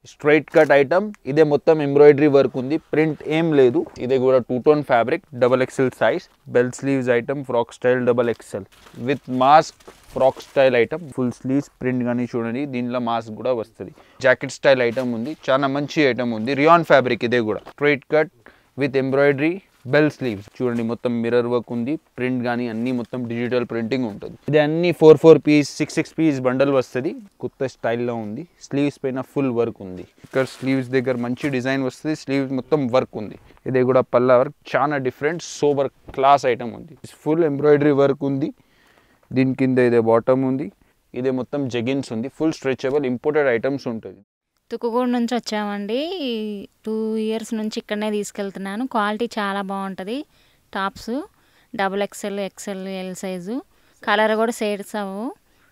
straight cut item ఇదే మొత్తం embroidery work ఉంది ప్రింట్ ఏం లేదు ఇదే కూడా two tone fabric double XL size bell sleeves item frock style double XL with mask frock style item full sleeves print కానీ చూడండి దీంట్లో మాస్క్ కూడా వస్తుంది జాకెట్ స్టైల్ ఐటమ్ ఉంది చాలా మంచి ఐటమ్ ఉంది రియాన్ ఫ్యాబ్రిక్ ఇదే కూడా straight cut with embroidery bell sleeves చూడండి మొత్తం మిర్రర్ వర్క్ ఉంది ప్రింట్ కానీ అన్ని మొత్తం డిజిటల్ ప్రింటింగ్ ఉంటుంది ఇది అన్ని four four piece six six piece bundle వస్తుంది కొత్త స్టైల్లో ఉంది స్లీవ్స్ పైన ఫుల్ వర్క్ ఉంది ఇక్కడ స్లీవ్స్ దగ్గర మంచి డిజైన్ వస్తుంది స్లీవ్స్ మొత్తం వర్క్ ఉంది ఇది కూడా పల్లా వర్క్ చాలా డిఫరెంట్ సోబర్ క్లాస్ ఐటమ్ ఉంది ఫుల్ ఎంబ్రాయిడరీ వర్క్ ఉంది దీని కింద ఇదే బాటమ్ ఉంది ఇదే మొత్తం జెగిన్స్ ఉంది ఫుల్ స్ట్రెచబుల్ ఇంపోర్టెడ్ ఐటమ్స్ ఉంటుంది తుక్కుగూడ నుంచి వచ్చామండి టూ ఇయర్స్ నుంచి ఇక్కడనే తీసుకెళ్తున్నాను క్వాలిటీ చాలా బాగుంటుంది tops double XL XL L size colour కూడా షేడ్స్ అవ్వవు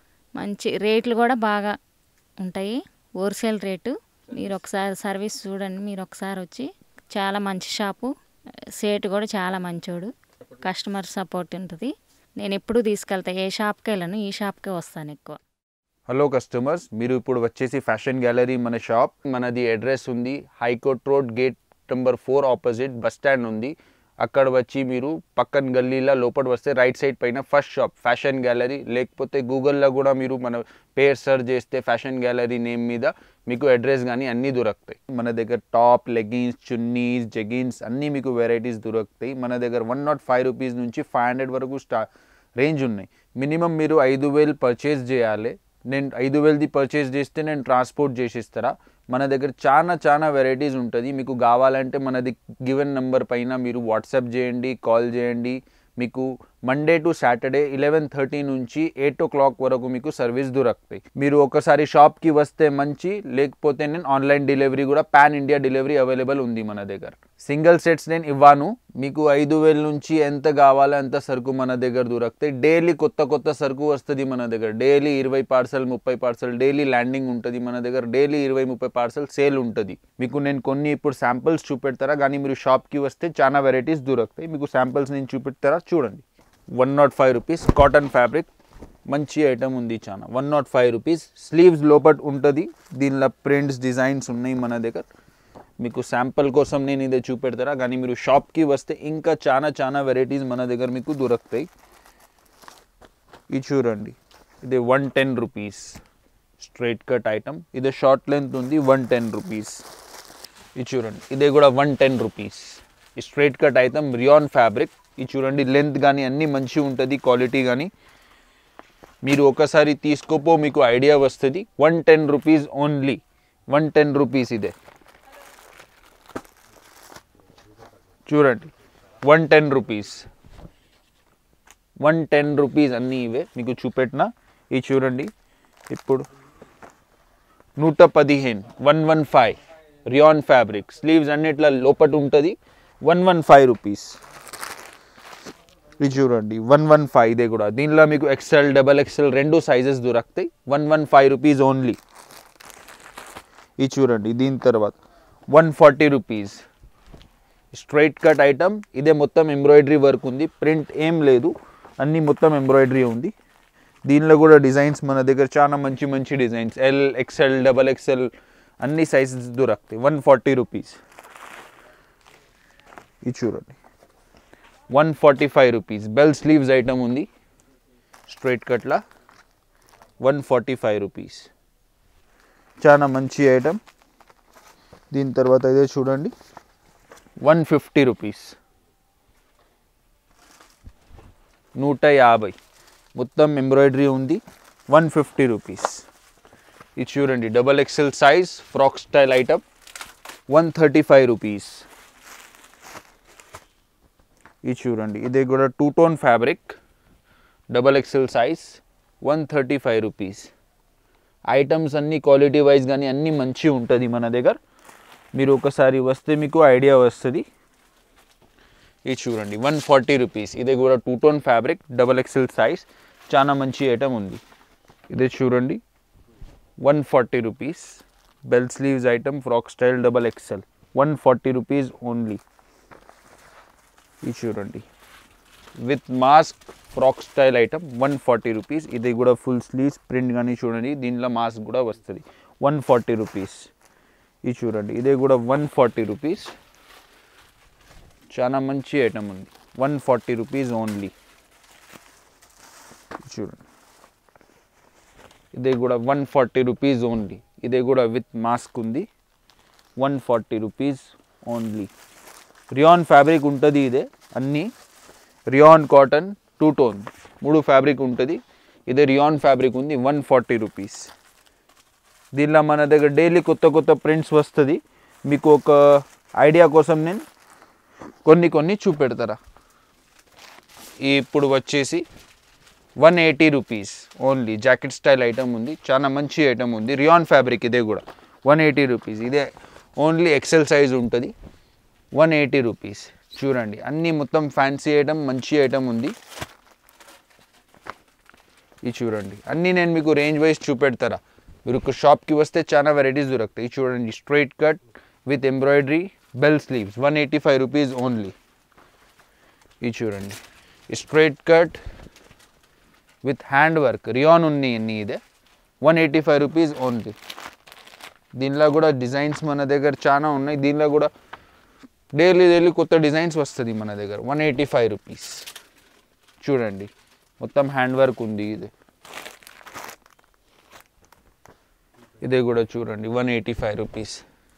మంచి రేట్లు కూడా బాగా ఉంటాయి హోల్సేల్ రేటు మీరు ఒకసారి సర్వీస్ చూడండి మీరు ఒకసారి వచ్చి చాలా మంచి షాపు సేటు కూడా చాలా మంచోడు కస్టమర్ సపోర్ట్ ఉంటుంది నేను ఎప్పుడు తీసుకెళ్తా ఏ షాప్కి వెళ్ళను ఈ షాప్కే వస్తాను ఎక్కువ హలో కస్టమర్స్ మీరు ఇప్పుడు వచ్చేసి ఫ్యాషన్ గ్యాలరీ మన షాప్ మనది అడ్రస్ ఉంది high court road gate number four opposite bus stand ఉంది అక్కడ వచ్చి మీరు పక్కన గల్లీలో లోపల వస్తే రైట్ సైడ్ పైన ఫస్ట్ షాప్ ఫ్యాషన్ గ్యాలరీ లేకపోతే గూగుల్లో కూడా మీరు మన పేరు సెర్చ్ చేస్తే ఫ్యాషన్ గ్యాలరీ నేమ్ మీద మీకు అడ్రస్ కానీ అన్నీ దొరుకుతాయి మన దగ్గర టాప్ లెగిన్స్ చున్నీస్ జెగిన్స్ అన్నీ మీకు వెరైటీస్ దొరుకుతాయి మన దగ్గర వన్ నాట్ ఫైవ్ రూపీస్ నుంచి ఫైవ్ హండ్రెడ్ వరకు స్టా రేంజ్ ఉన్నాయి మినిమం మీరు ఐదు వేలు పర్చేస్ చేయాలి నేను ఐదు వేలది పర్చేస్ చేస్తే నేను ట్రాన్స్పోర్ట్ చేసిస్తారా మన దగ్గర చాలా చాలా వెరైటీస్ ఉంటుంది మీకు కావాలంటే మనది గివెన్ నెంబర్ పైన మీరు వాట్సాప్ చేయండి కాల్ చేయండి మీకు Monday to Saturday eleven thirty నుంచి ఎయిట్ ఓ క్లాక్ వరకు మీకు సర్వీస్ దొరుకుతాయి మీరు ఒకసారి షాప్కి వస్తే మంచి లేకపోతే నేను ఆన్లైన్ డెలివరీ కూడా పాన్ ఇండియా డెలివరీ అవైలబుల్ ఉంది మన దగ్గర సింగిల్ సెట్స్ నేను ఇవ్వను మీకు ఐదు వేల నుంచి ఎంత కావాలో అంత సరుకు మన దగ్గర దొరుకుతాయి డైలీ కొత్త కొత్త సరుకు వస్తుంది మన దగ్గర డైలీ ఇరవై పార్సల్ ముప్పై పార్సల్ డైలీ ల్యాండింగ్ ఉంటుంది మన దగ్గర డైలీ ఇరవై ముప్పై పార్సల్ సేల్ ఉంటుంది మీకు నేను కొన్ని ఇప్పుడు శాంపిల్స్ చూపెడతారా కానీ మీరు షాప్కి వస్తే చాలా వెరైటీస్ దొరుకుతాయి మీకు శాంపిల్స్ నేను చూపెడతారా చూడండి one not five rupees cotton fabric మంచి ఐటమ్ ఉంది చాలా one not five rupees sleeves లోపట్ ఉంటుంది దీనిలో ప్రింట్స్ డిజైన్స్ ఉన్నాయి మన దగ్గర మీకు శాంపుల్ కోసం నేను ఇదే చూపెడతారా కానీ మీరు షాప్కి వస్తే ఇంకా చాలా చాలా వెరైటీస్ మన దగ్గర మీకు దొరుకుతాయి ఇది చూడండి ఇది one ten rupees straight cut item ఇది షార్ట్ లెంత్ ఉంది వన్ టెన్ రూపీస్ ఇది చూడండి ఇదే కూడా వన్ టెన్ రూపీస్ ఈ straight cut item rayon fabric ఇది చూడండి లెంత్ కానీ అన్నీ మంచిగా ఉంటుంది క్వాలిటీ కానీ మీరు ఒకసారి తీసుకోపో మీకు ఐడియా వస్తుంది one ten rupees only one ten rupees ఇదే చూడండి one ten rupees one ten rupees అన్నీ ఇవే మీకు చూపెట్టిన ఇది చూడండి ఇప్పుడు నూట పదిహేను one one five rayon fabric sleeves అన్నిట్లా లోపట ఉంటుంది వన్ వన్ ఫైవ్ రూపీస్ ఇది చూడండి వన్ వన్ ఫైవ్ ఇదే కూడా దీనిలో మీకు ఎక్సెల్ డబల్ ఎక్సెల్ రెండు సైజెస్ దొరుకుతాయి one one five rupees only ఇది చూడండి దీని తర్వాత one forty rupees straight cut item ఇదే మొత్తం ఎంబ్రాయిడరీ వర్క్ ఉంది ప్రింట్ ఏం లేదు అన్నీ మొత్తం ఎంబ్రాయిడరీ ఉంది దీనిలో కూడా డిజైన్స్ మన దగ్గర చాలా మంచి మంచి designs L XL double XL అన్ని సైజెస్ దొరుకుతాయి వన్ ఫార్టీ రూపీస్ ఇది చూడండి one forty five rupees bell sleeves item ఉంది స్ట్రైట్ కట్లా వన్ ఫార్టీ ఫైవ్ రూపీస్ చాలా మంచి ఐటమ్ దీని తర్వాత ఇదే చూడండి వన్ ఫిఫ్టీ రూపీస్ నూట యాభై మొత్తం ఎంబ్రాయిడరీ ఉంది వన్ ఫిఫ్టీ రూపీస్ ఇది చూడండి double XL size frock style item one thirty five rupees ఇది చూడండి ఇది కూడా two tone fabric double XL size one thirty five rupees items అన్నీ క్వాలిటీ వైజ్ కానీ అన్నీ మంచి ఉంటుంది మన దగ్గర మీరు ఒకసారి వస్తే మీకు ఐడియా వస్తుంది ఇది చూడండి వన్ ఫార్టీ రూపీస్ ఇది కూడా two tone fabric double XL size చాలా మంచి ఐటమ్ ఉంది ఇది చూడండి one forty rupees bell sleeves item frock style double XL one forty rupees only ఇది చూడండి with mask frock style item one forty rupees ఇది కూడా ఫుల్ స్లీవ్స్ ప్రింట్ కానీ చూడండి దీంట్లో మాస్క్ కూడా వస్తుంది వన్ ఫార్టీ రూపీస్ ఇది చూడండి ఇదే కూడా వన్ ఫార్టీ రూపీస్ చాలా మంచి ఐటమ్ ఉంది వన్ ఫార్టీ రూపీస్ ఓన్లీ చూడండి ఇదే కూడా వన్ ఫార్టీ రూపీస్ ఓన్లీ ఇదే కూడా విత్ మాస్క్ ఉంది one forty rupees only rayon fabric ఉంటుంది ఇదే అన్నీ రియాన్ కాటన్ టూ టోన్ మూడు ఫ్యాబ్రిక్ ఉంటుంది ఇదే రియాన్ ఫ్యాబ్రిక్ ఉంది వన్ ఫార్టీ రూపీస్ దీనిలో మన దగ్గర డైలీ కొత్త కొత్త ప్రింట్స్ వస్తుంది మీకు ఒక ఐడియా కోసం నేను కొన్ని కొన్ని చూపెడతారా ఇప్పుడు వచ్చేసి one eighty rupees only jacket style item ఉంది చాలా మంచి ఐటమ్ ఉంది రియాన్ ఫ్యాబ్రిక్ ఇదే కూడా వన్ ఎయిటీ రూపీస్ ఇదే ఓన్లీ ఎక్సెల్ సైజ్ ఉంటుంది వన్ ఎయిటీ రూపీస్ చూడండి అన్నీ మొత్తం ఫ్యాన్సీ ఐటమ్ మంచి ఐటమ్ ఉంది ఇది చూడండి అన్నీ నేను మీకు రేంజ్ వైజ్ చూపెడతారా మీరు ఒక షాప్కి వస్తే చాలా వెరైటీస్ దొరుకుతాయి ఇది చూడండి straight cut with embroidery bell sleeves one eighty five rupees only ఇది చూడండి straight cut with hand work rayon ఉన్నాయి అన్ని ఇదే one eighty five rupees only దీనిలో కూడా డిజైన్స్ మన దగ్గర చాలా ఉన్నాయి దీనిలో కూడా డైలీ డైలీ కొత్త డిజైన్స్ వస్తుంది మన దగ్గర వన్ ఎయిటీ ఫైవ్ రూపీస్ చూడండి మొత్తం హ్యాండ్ వర్క్ ఉంది ఇది ఇదే కూడా చూడండి one eighty five rupees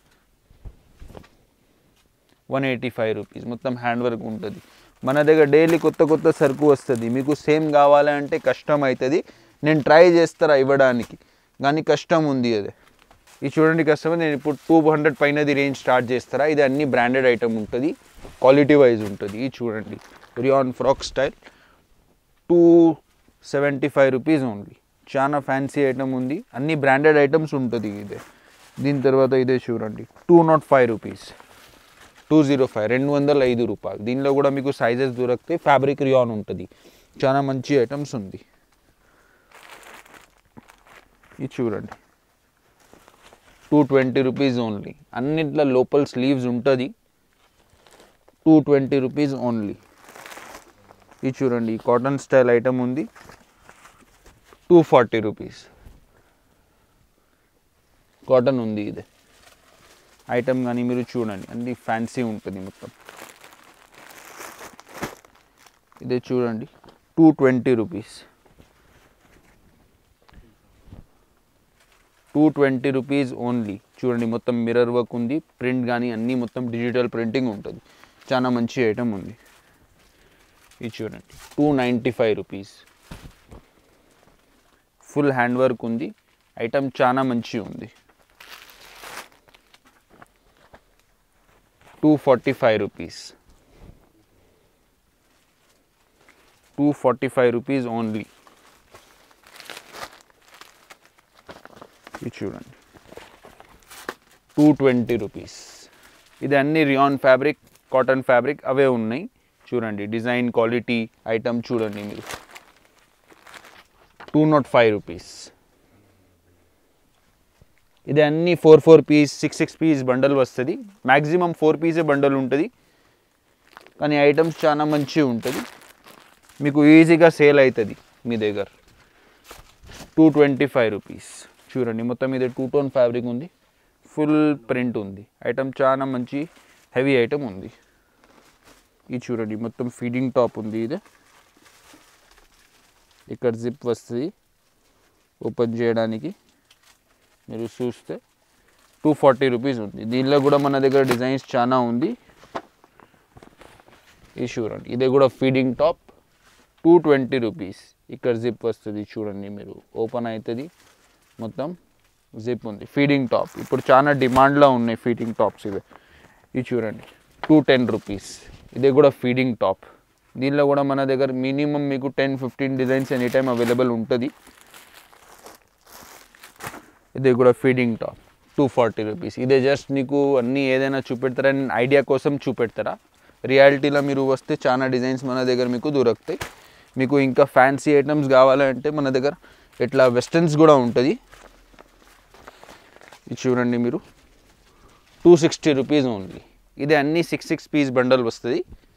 one eighty five rupees మొత్తం హ్యాండ్ వర్క్ ఉంటుంది మన దగ్గర డైలీ కొత్త కొత్త సరుకు వస్తుంది మీకు సేమ్ కావాలంటే కష్టం అవుతుంది నేను ట్రై చేస్తారా ఇవ్వడానికి కానీ కష్టం ఉంది అది ఇది చూడండి కస్టమర్ నేను ఇప్పుడు టూ హండ్రెడ్ పైనది రేంజ్ స్టార్ట్ చేస్తారా ఇది అన్ని బ్రాండెడ్ ఐటమ్ ఉంటుంది క్వాలిటీ వైజ్ ఉంటుంది ఇది చూడండి rayon frock style two seventy five rupees only చాలా ఫ్యాన్సీ ఐటమ్ ఉంది అన్ని బ్రాండెడ్ ఐటమ్స్ ఉంటుంది ఇదే దీని తర్వాత ఇదే చూడండి two not five rupees two zero five రెండు వందల ఐదు రూపాయలు దీనిలో కూడా మీకు సైజెస్ దొరికితే ఫ్యాబ్రిక్ రియాన్ ఉంటుంది చాలా మంచి ఐటమ్స్ ఉంది ఇది చూడండి టూ ట్వంటీ రూపీస్ ఓన్లీ అన్నిట్లో లోపల స్లీవ్స్ ఉంటుంది టూ ట్వంటీ రూపీస్ ఓన్లీ ఇది చూడండి కాటన్ స్టైల్ ఐటమ్ ఉంది టూ ఫార్టీ రూపీస్ కాటన్ ఉంది ఇది ఐటమ్ కానీ మీరు చూడండి అన్ని ఫ్యాన్సీ ఉంటుంది మొత్తం ఇదే చూడండి two twenty rupees two twenty rupees only చూడండి మొత్తం మిర్రర్ వర్క్ ఉంది ప్రింట్ కానీ అన్నీ మొత్తం డిజిటల్ ప్రింటింగ్ ఉంటుంది చాలా మంచి ఐటమ్ ఉంది ఇది చూడండి two ninety five rupees full hand work ఉంది ఐటమ్ చాలా మంచి ఉంది two forty five rupees two forty five rupees only ఇది చూడండి టూ ట్వంటీ రూపీస్ ఇది అన్ని రియాన్ ఫ్యాబ్రిక్ కాటన్ ఫ్యాబ్రిక్ అవే ఉన్నాయి చూడండి డిజైన్ క్వాలిటీ ఐటమ్ చూడండి మీరు టూ నాట్ ఫైవ్ రూపీస్ ఇది అన్ని four four piece six six piece bundle వస్తుంది మ్యాక్సిమం ఫోర్ పీసే బండల్ ఉంటుంది కానీ ఐటమ్స్ చాలా మంచిగా ఉంటుంది మీకు ఈజీగా సేల్ అవుతుంది మీ దగ్గర టూ ట్వంటీ ఫైవ్ రూపీస్ చూడండి మొత్తం ఇది టూ టోన్ ఫ్యాబ్రిక్ ఉంది ఫుల్ ప్రింట్ ఉంది ఐటమ్ చాలా మంచి హెవీ ఐటమ్ ఉంది ఇది చూడండి మొత్తం ఫీడింగ్ టాప్ ఉంది ఇది ఇక్కడ జిప్ వస్తుంది ఓపెన్ చేయడానికి మీరు చూస్తే టూ ఫార్టీ రూపీస్ ఉంది దీనిలో కూడా మన దగ్గర డిజైన్స్ చాలా ఉంది ఇది చూడండి ఇదే కూడా feeding top two twenty rupees ఇక్కడ జిప్ వస్తుంది చూడండి మీరు ఓపెన్ అవుతుంది మొత్తం జిప్ ఉంది ఫీడింగ్ టాప్ ఇప్పుడు చాలా డిమాండ్లో ఉన్నాయి ఫీడింగ్ టాప్స్ ఇవి ఇది చూడండి టూ టెన్ రూపీస్ ఇదే కూడా ఫీడింగ్ టాప్ దీనిలో కూడా మన దగ్గర మినిమం మీకు ten fifteen designs any time available ఉంటుంది ఇది కూడా feeding top two forty rupees ఇదే జస్ట్ నీకు అన్నీ ఏదైనా చూపెడతారని ఐడియా కోసం చూపెడతారా రియాలిటీలో మీరు వస్తే చాలా డిజైన్స్ మన దగ్గర మీకు దొరుకుతాయి మీకు ఇంకా ఫ్యాన్సీ ఐటమ్స్ కావాలంటే మన దగ్గర ఇట్లా వెస్టర్న్స్ కూడా ఉంటుంది ఇది చూడండి మీరు టూ సిక్స్టీ రూపీస్ ఓన్లీ ఇది అన్ని సిక్స్ సిక్స్ పీస్ బండల్ వస్తుంది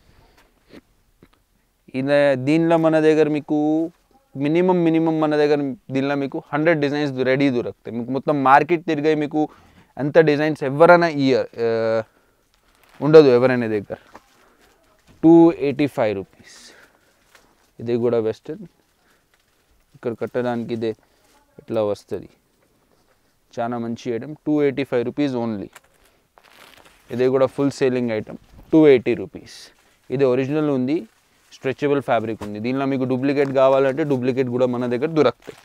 ఇది దీనిలో మన దగ్గర మీకు మినిమం మినిమం మన దగ్గర దీనిలో మీకు హండ్రెడ్ డిజైన్స్ రెడీ దొరుకుతాయి మీకు మొత్తం మార్కెట్ తిరిగాయి మీకు అంత డిజైన్స్ ఎవరైనా ఇయర్ ఉండదు ఎవరైనా దగ్గర టూ ఎయిటీ ఫైవ్ రూపీస్ ఇది కూడా వెస్టర్న్ ఇక్కడ కట్టడానికి ఇదే ఇట్లా వస్తుంది చాలా మంచి item two eighty five rupees only ఇది కూడా full selling item two eighty rupees ఇది ఒరిజినల్ ఉంది స్ట్రెచబుల్ ఫ్యాబ్రిక్ ఉంది దీనిలో మీకు డూప్లికేట్ కావాలంటే డూప్లికేట్ కూడా మన దగ్గర దొరుకుతాయి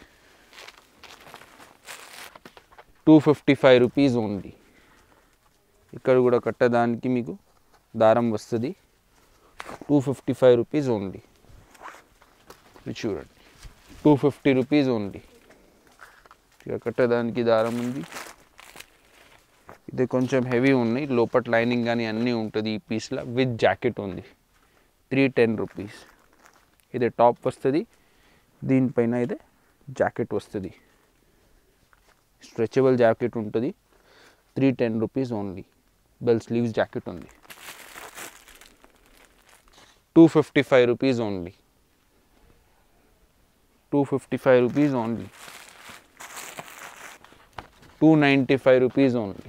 two fifty five rupees only ఇక్కడ కూడా కట్టడానికి మీకు దారం వస్తుంది two fifty five rupees only ఇది చూడండి టూ ఫిఫ్టీ రూపీస్ ఓన్లీ ఇక కట్టడానికి దారం ఉంది ఇది కొంచెం హెవీ ఉన్నాయి లోపల లైనింగ్ కానీ అన్నీ ఉంటుంది ఈ పీస్లో విత్ జాకెట్ ఉంది త్రీ టెన్ రూపీస్ ఇది టాప్ వస్తుంది దీనిపైన ఇది జాకెట్ వస్తుంది స్ట్రెచబుల్ జాకెట్ ఉంటుంది three ten rupees only bell sleeves jacket ఉంది two fifty five rupees only two fifty five rupees only two ninety five rupees only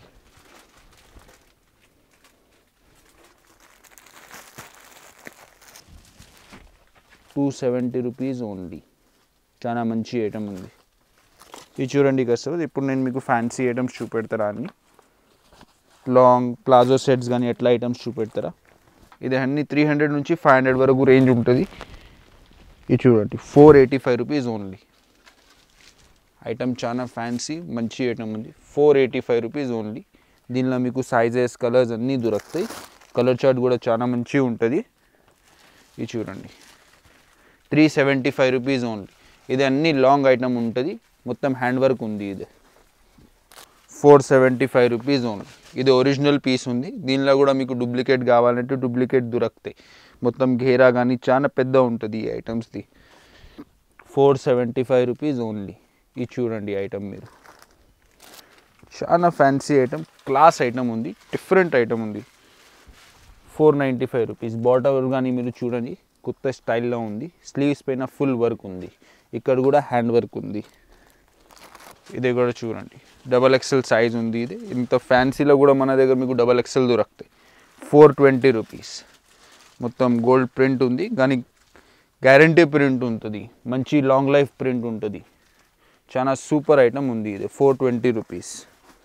two seventy rupees only చాలా మంచి item ఉంది ఇది చూడండి కస్టమర్ ఇప్పుడు నేను మీకు ఫ్యాన్సీ ఐటమ్స్ చూపెడతారా అని లాంగ్ ప్లాజో సెట్స్ కానీ ఎట్లా ఐటమ్స్ చూపెడతారా ఇది అన్ని త్రీ హండ్రెడ్ నుంచి ఫైవ్ హండ్రెడ్ వరకు రేంజ్ ఉంటుంది ఇది చూడండి four eighty five rupees only item చాలా ఫ్యాన్సీ మంచి ఐటమ్ ఉంది four eighty five rupees only దీనిలో మీకు సైజెస్ కలర్స్ అన్నీ దొరుకుతాయి కలర్ చార్ట్ కూడా చాలా మంచిగా ఉంటుంది ఇది చూడండి three seventy five rupees only ఇది అన్ని లాంగ్ ఐటమ్ ఉంటుంది మొత్తం హ్యాండ్ వర్క్ ఉంది ఇది four seventy five rupees only ఇది ఒరిజినల్ పీస్ ఉంది దీనిలో కూడా మీకు డూప్లికేట్ కావాలంటే డూప్లికేట్ దొరుకుతాయి మొత్తం ఘేరా కానీ చాలా పెద్ద ఉంటుంది ఈ ఐటమ్స్ది four seventy five rupees only ఇది చూడండి ఐటమ్ మీరు చాలా ఫ్యాన్సీ ఐటమ్ క్లాస్ ఐటమ్ ఉంది డిఫరెంట్ ఐటమ్ ఉంది four ninety five rupees bottom కానీ మీరు చూడండి కొత్త స్టైల్లో ఉంది స్లీవ్స్ పైన ఫుల్ వర్క్ ఉంది ఇక్కడ కూడా హ్యాండ్ వర్క్ ఉంది ఇది కూడా చూడండి డబల్ ఎక్సెల్ సైజ్ ఉంది ఇది ఇంత ఫ్యాన్సీలో కూడా మన దగ్గర మీకు డబల్ ఎక్సెల్ దొరుకుతాయి ఫోర్ ట్వంటీ రూపీస్ మొత్తం గోల్డ్ ప్రింట్ ఉంది కానీ గ్యారంటీ ప్రింట్ ఉంటుంది మంచి లాంగ్ లైఫ్ ప్రింట్ ఉంటుంది చాలా సూపర్ ఐటమ్ ఉంది ఇది ఫోర్ ట్వంటీ రూపీస్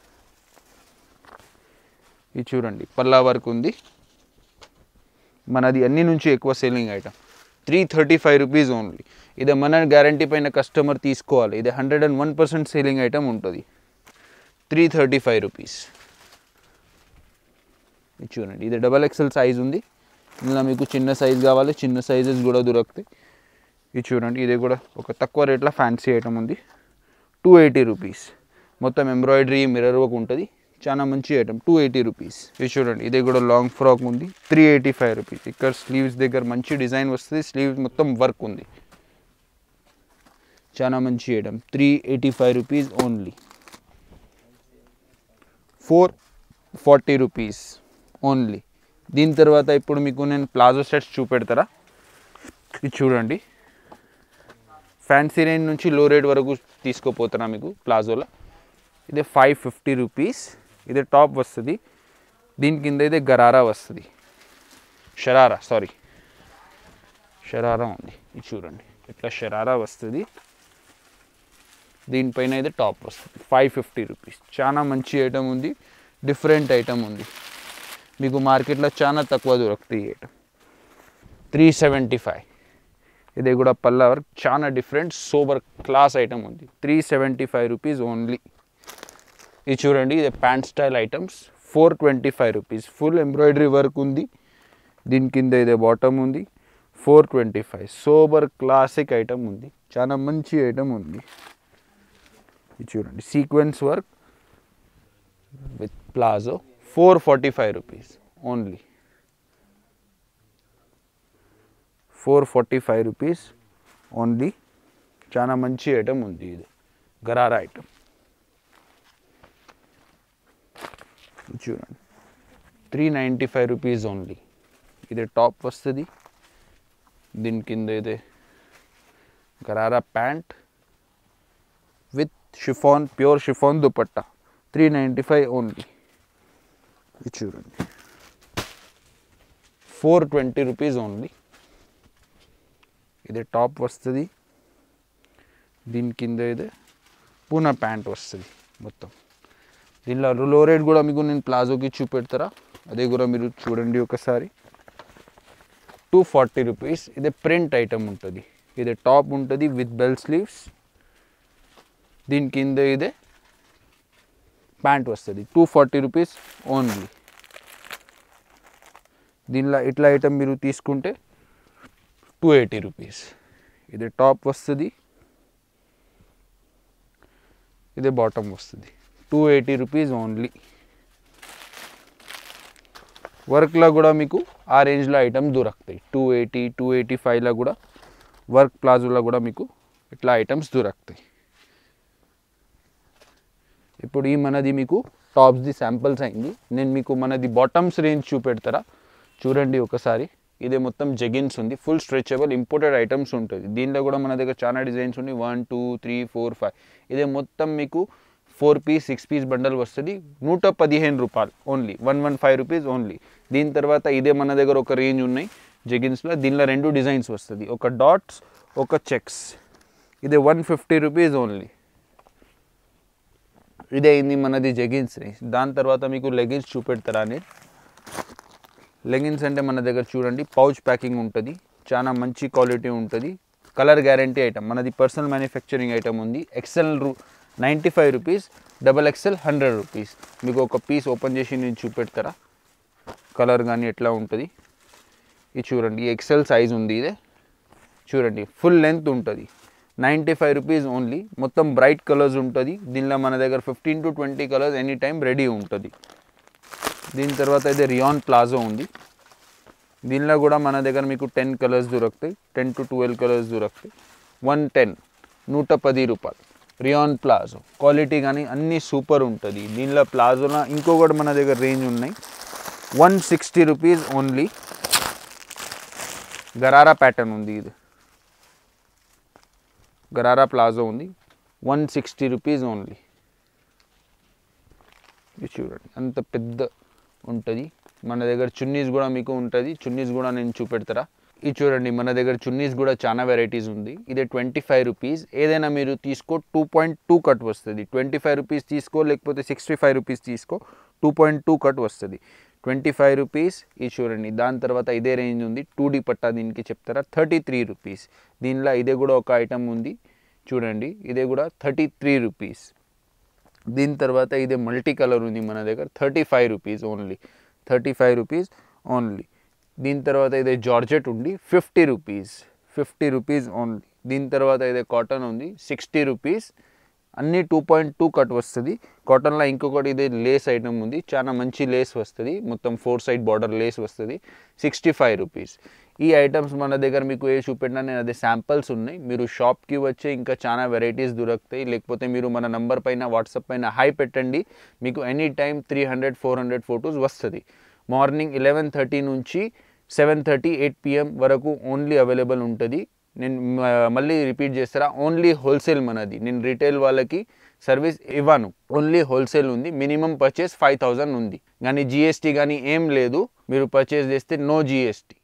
ఇది చూడండి పల్లా వర్క్ ఉంది మనది అన్ని నుంచి ఎక్కువ selling item three thirty five rupees only ఇది మన గ్యారంటీ పైన కస్టమర్ తీసుకోవాలి ఇది hundred and one percent selling item ఉంటుంది త్రీ థర్టీ ఫైవ్ రూపీస్ ఇది చూడండి ఇది డబల్ ఎక్సెల్ సైజ్ ఉంది ఇందులో మీకు చిన్న సైజ్ కావాలి చిన్న సైజెస్ కూడా దొరుకుతాయి ఇది చూడండి ఇది కూడా ఒక తక్కువ రేట్లో ఫ్యాన్సీ ఐటమ్ ఉంది టూ ఎయిటీ రూపీస్ మొత్తం ఎంబ్రాయిడరీ మిర్రర్ వర్క్ ఉంటుంది చాలా మంచి ఐటమ్ టూ ఎయిటీ రూపీస్ ఇది చూడండి ఇది కూడా లాంగ్ ఫ్రాక్ ఉంది త్రీ ఎయిటీ ఫైవ్ రూపీస్ ఇక్కడ స్లీవ్స్ దగ్గర మంచి డిజైన్ వస్తుంది స్లీవ్స్ మొత్తం వర్క్ ఉంది చాలా మంచి item three eighty five rupees only four forty rupees only దీని తర్వాత ఇప్పుడు మీకు నేను ప్లాజో సెట్స్ చూపెడతారా ఇది చూడండి ఫ్యాన్సీ రేంజ్ నుంచి లో రేట్ వరకు తీసుకోపోతున్నా మీకు ప్లాజోలో ఇది ఫైవ్ ఫిఫ్టీ రూపీస్ ఇది టాప్ వస్తుంది దీని కింద అయితే గరారా వస్తుంది షరారా సారీ షరారా ఉంది ఇది చూడండి ఇట్లా షరారా వస్తుంది దీనిపైన అయితే టాప్ వస్తుంది ఫైవ్ ఫిఫ్టీ రూపీస్ చాలా మంచి ఐటమ్ ఉంది డిఫరెంట్ ఐటమ్ ఉంది మీకు మార్కెట్లో చాలా తక్కువ దొరుకుతాయి ఈ ఐటమ్ త్రీ సెవెంటీ ఫైవ్ ఇది కూడా పల్లా వర్క్ చాలా డిఫరెంట్ సూపర్ క్లాస్ ఐటమ్ ఉంది three seventy five rupees only ఇది చూడండి ఇది pant style items four twenty five rupees full embroidery work ఉంది దీని కింద ఇదే బాటమ్ ఉంది four twenty five sober classic item ఉంది చాలా మంచి ఐటమ్ ఉంది ఇది చూడండి sequence work with palazzo four forty five rupees only four forty five rupees only చాలా మంచి ఐటమ్ ఉంది ఇది గరారా ఐటమ్ చూడండి three ninety five rupees only ఇది టాప్ వస్తుంది దీని కింద ఇది gharara pant with chiffon pure chiffon dupatta three ninety five only ఇది చూడండి ఫోర్ ట్వంటీ రూపీస్ ఓన్లీ ఇది టాప్ వస్తుంది దీని కింద ఇదే పూనా ప్యాంట్ వస్తుంది మొత్తం దీనిలో లో రేట్ కూడా మీకు నేను ప్లాజోకి చూపెడతారా అదే కూడా మీరు చూడండి ఒకసారి టూ ఫార్టీ రూపీస్ ఇదే ప్రింట్ ఐటమ్ ఉంటుంది ఇది టాప్ ఉంటుంది విత్ బెల్ స్లీవ్స్ దీని కింద ఇదే ప్యాంట్ వస్తుంది టూ ఫార్టీ రూపీస్ ఓన్లీ దీనిలో ఇట్లా ఐటమ్ మీరు తీసుకుంటే టూ ఎయిటీ రూపీస్ ఇది టాప్ వస్తుంది ఇదే బాటమ్ వస్తుంది టూ ఎయిటీ రూపీస్ ఓన్లీ వర్క్లో కూడా మీకు ఆ రేంజ్లో ఐటమ్ దొరుకుతాయి టూ ఎయిటీ టూ ఎయిటీ ఫైవ్లో కూడా వర్క్ ప్లాజోలో కూడా మీకు ఇట్లా ఐటమ్స్ దొరుకుతాయి ఇప్పుడు ఈ మనది మీకు టాప్స్ది శాంపిల్స్ అయింది నేను మీకు మనది బాటమ్స్ రేంజ్ చూపెడతారా చూడండి ఒకసారి ఇదే మొత్తం జెగిన్స్ ఉంది ఫుల్ స్ట్రెచబుల్ ఇంపోర్టెడ్ ఐటమ్స్ ఉంటుంది దీనిలో కూడా మన దగ్గర చాలా డిజైన్స్ ఉన్నాయి one two three four five ఇదే మొత్తం మీకు four piece six piece bundle వస్తుంది నూట పదిహేను రూపాయలు only one one five rupees only దీని తర్వాత ఇదే మన దగ్గర ఒక రేంజ్ ఉన్నాయి జెగిన్స్లో దీనిలో రెండు డిజైన్స్ వస్తుంది ఒక డాట్స్ ఒక చెక్స్ ఇదే వన్ ఫిఫ్టీ రూపీస్ ఓన్లీ ఇదే అయింది మనది జెగిన్స్ దాని తర్వాత మీకు లెగిన్స్ చూపెడతారా అని లెగిన్స్ అంటే మన దగ్గర చూడండి పౌచ్ ప్యాకింగ్ ఉంటుంది చాలా మంచి క్వాలిటీ ఉంటుంది కలర్ గ్యారంటీ ఐటమ్ మనది పర్సనల్ మ్యానుఫ్యాక్చరింగ్ ఐటమ్ ఉంది ఎక్సెల్ రూ ninety five rupees double XL hundred rupees మీకు ఒక పీస్ ఓపెన్ చేసి నేను చూపెడతారా కలర్ కానీ ఎట్లా ఉంటుంది ఇది చూడండి ఎక్సెల్ సైజ్ ఉంది ఇదే చూడండి ఫుల్ లెంత్ ఉంటుంది నైంటీ ఫైవ్ రూపీస్ ఓన్లీ మొత్తం బ్రైట్ కలర్స్ ఉంటుంది దీనిలో మన దగ్గర fifteen to twenty colours any time ready ఉంటుంది దీని తర్వాత ఇది రియాన్ ప్లాజో ఉంది దీనిలో కూడా మన దగ్గర మీకు టెన్ కలర్స్ దొరుకుతాయి టెన్ టు ట్వెల్వ్ కలర్స్ దొరుకుతాయి వన్ టెన్ నూట పది రూపాయలు రియాన్ ప్లాజో క్వాలిటీ కానీ అన్నీ సూపర్ ఉంటుంది దీనిలో ప్లాజోలో ఇంకొకటి మన దగ్గర రేంజ్ ఉన్నాయి one sixty rupees only gharara pattern ఉంది ఇది గరారా ప్లాజో ఉంది వన్ సిక్స్టీ రూపీస్ ఓన్లీ ఇది చూడండి అంత పెద్ద ఉంటుంది మన దగ్గర చున్నీస్ కూడా మీకు ఉంటుంది చున్నీస్ కూడా నేను చూపెడతారా ఇది చూడండి మన దగ్గర చున్నీస్ కూడా చాలా వెరైటీస్ ఉంది ఇది ట్వంటీ ఫైవ్ రూపీస్ ఏదైనా మీరు తీసుకో టూ పాయింట్ టూ కట్ వస్తుంది ట్వంటీ ఫైవ్ రూపీస్ తీసుకో లేకపోతే సిక్స్టీ ఫైవ్ రూపీస్ తీసుకో టూ పాయింట్ టూ కట్ వస్తుంది ట్వంటీ ఫైవ్ రూపీస్ ఇది చూడండి దాని తర్వాత ఇదే రేంజ్ ఉంది టూ డీ పట్టా దీనికి చెప్తారా థర్టీ త్రీ రూపీస్ దీనిలో ఇదే కూడా ఒక ఐటమ్ ఉంది చూడండి ఇదే కూడా థర్టీ త్రీ రూపీస్ దీని తర్వాత ఇదే మల్టీ కలర్ ఉంది మన దగ్గర thirty five rupees only thirty five rupees only దీని తర్వాత ఇదే జార్జెట్ ఉంది fifty rupees fifty rupees only దీని తర్వాత ఇదే కాటన్ ఉంది సిక్స్టీ రూపీస్ అన్నీ టూ పాయింట్ టూ కట్ వస్తుంది కాటన్లో ఇంకొకటి ఇదే లేస్ ఐటమ్ ఉంది చాలా మంచి లేస్ వస్తుంది మొత్తం ఫోర్ సైడ్ బార్డర్ లేస్ వస్తుంది సిక్స్టీ ఫైవ్ రూపీస్ ఈ ఐటమ్స్ మన దగ్గర మీకు ఏ చూపెట్టినా నేను అదే శాంపిల్స్ ఉన్నాయి మీరు షాప్కి వచ్చే ఇంకా చాలా వెరైటీస్ దొరుకుతాయి లేకపోతే మీరు మన నంబర్ పైన వాట్సాప్ పైన హై పెట్టండి మీకు any time three hundred four hundred photos వస్తుంది మార్నింగ్ ఎలెవెన్ థర్టీ నుంచి సెవెన్ థర్టీ ఎయిట్ పిఎం వరకు ఓన్లీ అవైలబుల్ ఉంటుంది నేను మ- మళ్ళీ రిపీట్ చేస్తారా ఓన్లీ హోల్సేల్ మనది నేను రీటైల్ వాళ్ళకి సర్వీస్ ఇవ్వను ఓన్లీ హోల్సేల్ ఉంది మినిమం పర్చేస్ ఫైవ్ థౌజండ్ ఉంది కానీ జిఎస్టీ కానీ ఏం లేదు మీరు పర్చేస్ చేస్తే నో జిఎస్టీ